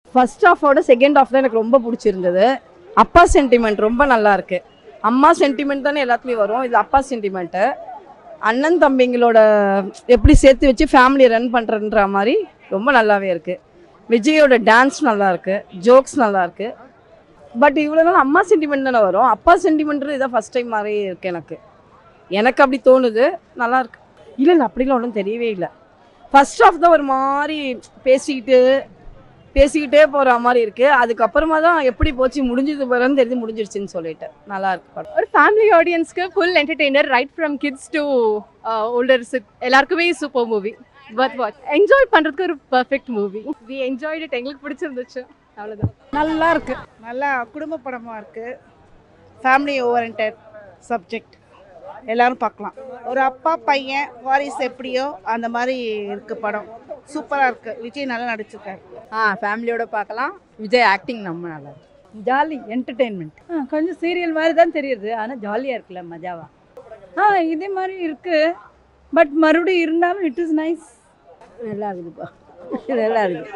first ஹாஃபோட second half தான் எனக்கு ரொம்ப பிடிச்சிருந்தது அப்பா சென்டிமெண்ட் ரொம்ப நல்லா இருக்கு அம்மா சென்டிமெண்ட் தானே எல்லாத்துலேயும் வரும் இது அப்பா சென்டிமெண்ட்டு அண்ணன் தம்பிங்களோட எப்படி சேர்த்து வச்சு ஃபேமிலி ரன் பண்ணுறன்ற மாதிரி ரொம்ப நல்லாவே இருக்கு விஜயோட டான்ஸ் நல்லா இருக்கு ஜோக்ஸ் நல்லா இருக்கு பட் இவ்வளோ நாள் அம்மா சென்டிமெண்ட் தானே வரும் அப்பா சென்டிமெண்ட் இதான் ஃபர்ஸ்ட் டைம் மாதிரி இருக்கு எனக்கு எனக்கு அப்படி தோணுது நல்லா இருக்கு இல்லை இல்லை அப்படிலாம் ஒன்றும் தெரியவே இல்லை ஃபர்ஸ்ட் ஆஃப் தான் ஒரு மாதிரி பேசிக்கிட்டு பேசிக்கிட்டே போகிற மாதிரி இருக்கு அதுக்கப்புறமா தான் எப்படி போச்சு முடிஞ்சது போகிறேன்னு தெரிஞ்சு முடிஞ்சிருச்சுன்னு சொல்லிட்டு நல்லா இருக்கு படம் ஒரு ஃபேமிலி ஆடியன்ஸ்க்கு full entertainer right from kids to olders எல்லாருக்குமே super movie but what enjoy பண்ணுறதுக்கு ஒரு perfect movie we enjoyed it எங்களுக்கு பிடிச்சிருந்துச்சு அவ்வளோதான் நல்லா இருக்கு நல்லா குடும்ப படமாக இருக்குது ஃபேமிலி ஓரியன்ட் சப்ஜெக்ட் எல்லாரும் பார்க்கலாம் ஒரு அப்பா பையன் வாரிசு எப்படியோ அந்த மாதிரி இருக்கு படம் சூப்பராக இருக்கு விஜய் நல்லா நடிச்சிருக்காரு ஆ ஃபேமிலியோட பார்க்கலாம் விஜய் ஆக்டிங் நம்ம நல்லா இருக்கு ஜாலி என்டர்டெயின்மெண்ட் ஆ கொஞ்சம் சீரியல் மாதிரி தான் தெரியுது ஆனால் ஜாலியாக இருக்குல்ல மஜாவா ஆ இதே மாதிரி இருக்கு பட் மறுபடியும் இருந்தாலும் இட் இஸ் நைஸ் நல்லா இருக்குதுப்பா நல்லா இருக்கு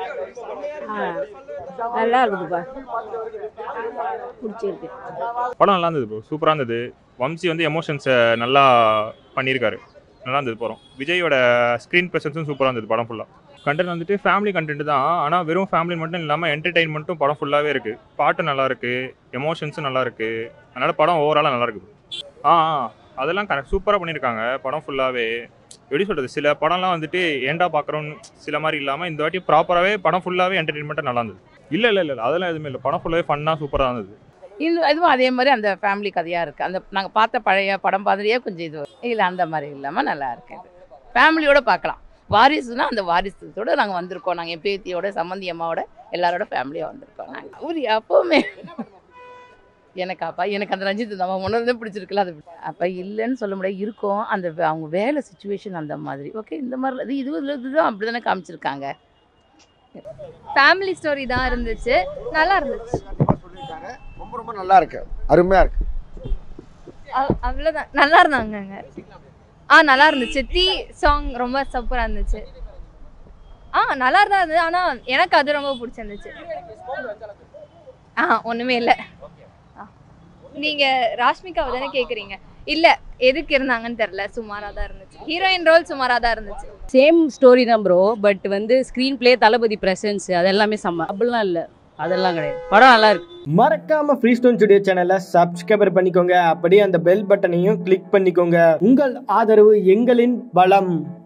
ஆ நல்லா இருக்குதுப்பா பிடிச்சிருக்கு படம் நல்லா இருந்தது ப்ரோ சூப்பராக இருந்தது வம்சி வந்து எமோஷன்ஸை நல்லா பண்ணியிருக்காரு நல்லா இருந்தது படம் விஜயோட ஸ்க்ரீன் ப்ரெசன்ஸும் சூப்பராக இருந்தது படம் ஃபுல்லாக கண்டென்ட் வந்துட்டு ஃபேமிலி கண்டென்ட் தான் ஆனால் வெறும் ஃபேமிலி மட்டும் இல்லாமல் என்டர்டெயின்மெண்ட்டும் படம் ஃபுல்லாகவே இருக்குது பாட்டு நல்லா இருக்குது எமோஷன்ஸும் நல்லா இருக்குது அதனால் படம் ஓவராலாக நல்லா இருக்குது ஆ ஆ, அதெல்லாம் கரெக்ட் சூப்பராக பண்ணியிருக்காங்க படம் ஃபுல்லாகவே எப்படி சொல்கிறது சில படம்லாம் வந்துட்டு ஏண்டா பார்க்குறோன்னு சில மாதிரி இல்லாமல் இந்த வாட்டி ப்ராப்பராகவே படம் ஃபுல்லாகவே என்டர்டெயின்மெண்ட்டாக நல்லா இருந்தது இல்லை இல்லை இல்லை அதெல்லாம் எதுவுமே இல்லை படம் ஃபுல்லாகவே ஃபன்னாக சூப்பராக இருந்தது இது இதுவும் அதே மாதிரி அந்த ஃபேமிலி கதையாக இருக்குது அந்த நாங்கள் பார்த்த பழைய படம் மாதிரியே கொஞ்சம் இது இல்லை அந்த மாதிரி இல்லாமல் நல்லா இருக்கு இது ஃபேமிலியோட பார்க்கலாம் வாரிசுனா அந்த வாரிசுத்தோட நாங்கள் வந்திருக்கோம் நாங்கள் என் பேத்தியோட சம்மந்தி அம்மாவோட எல்லாரோட ஃபேமிலியாக வந்திருக்கோம் நாங்கள் அவர் எப்போவுமே எனக்கு அப்பா எனக்கு அந்த ரஞ்சித் நம்ம முன்னே பிடிச்சிருக்குல்ல அது அப்போ இல்லைன்னு சொல்ல முடியாது இருக்கும் அந்த வே- அவங்க வேலை சுச்சுவேஷன் அந்த மாதிரி ஓகே இந்த மாதிரி இது இது இதுதான் அப்படி தானே காமிச்சிருக்காங்க ஃபேமிலி ஸ்டோரி தான் இருந்துச்சு நல்லா இருந்துச்சு ரொம்ப ரொம்ப நல்லா இருக்கு அருமையா இருக்கு அவ்- அவ்வளவுதான் நல்லா இருந்தாங்க ஆ நல்லா இருந்துச்சு தீ சாங் ரொம்ப சூப்பராக இருந்துச்சு ஆ நல்லா தான் இருந்தது ஆனால் எனக்கு அது ரொம்ப பிடிச்சிருந்துச்சு ஆ ஒன்றுமே இல்லை நீங்கள் ராஷ்மிகாவை தானே கேட்குறீங்க இல்லை எதுக்கு இருந்தாங்கன்னு தெரில சுமாராக தான் இருந்துச்சு ஹீரோயின் ரோல் சுமாராக தான் இருந்துச்சு சேம் ஸ்டோரி தான் ப்ரோ பட் வந்து ஸ்க்ரீன் ப்ளே தளபதி ப்ரெசன்ஸ் அதெல்லாமே செம்ம அப்படிலாம் இல்லை அதெல்லாம் கிடையாது படம் நல்லா இருக்கு மறக்காம ஃப்ரீ ஸ்டோன் ஸ்டுடியோ சேனலை சப்ஸ்கிரைபர் பண்ணிக்கோங்க அப்படியே அந்த பெல் பட்டனையும் கிளிக் பண்ணிக்கோங்க உங்கள் ஆதரவு எங்களின் பலம்